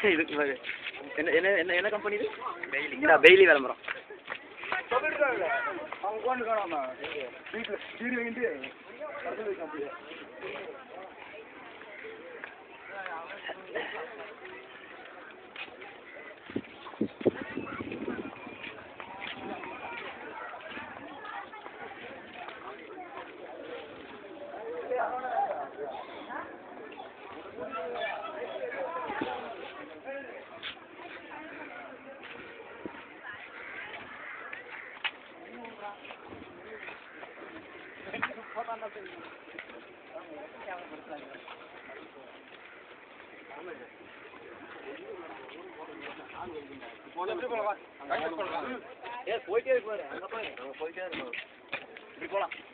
இதுக்கு பாரு. என்ன என்ன என்ன என்ன கம்பெனி இது பெய்லி பெய்லி விளம்பரம் அவங்க உட்காந்து காணாமா வீட்டில் வீடு வாங்கிட்டு அடுத்து வைக்க அப்படியே ஏ போயிட்டே இருக்கு பாரு அங்க பாரு போயிட்டே இருக்கோம் இப்படி போலாம்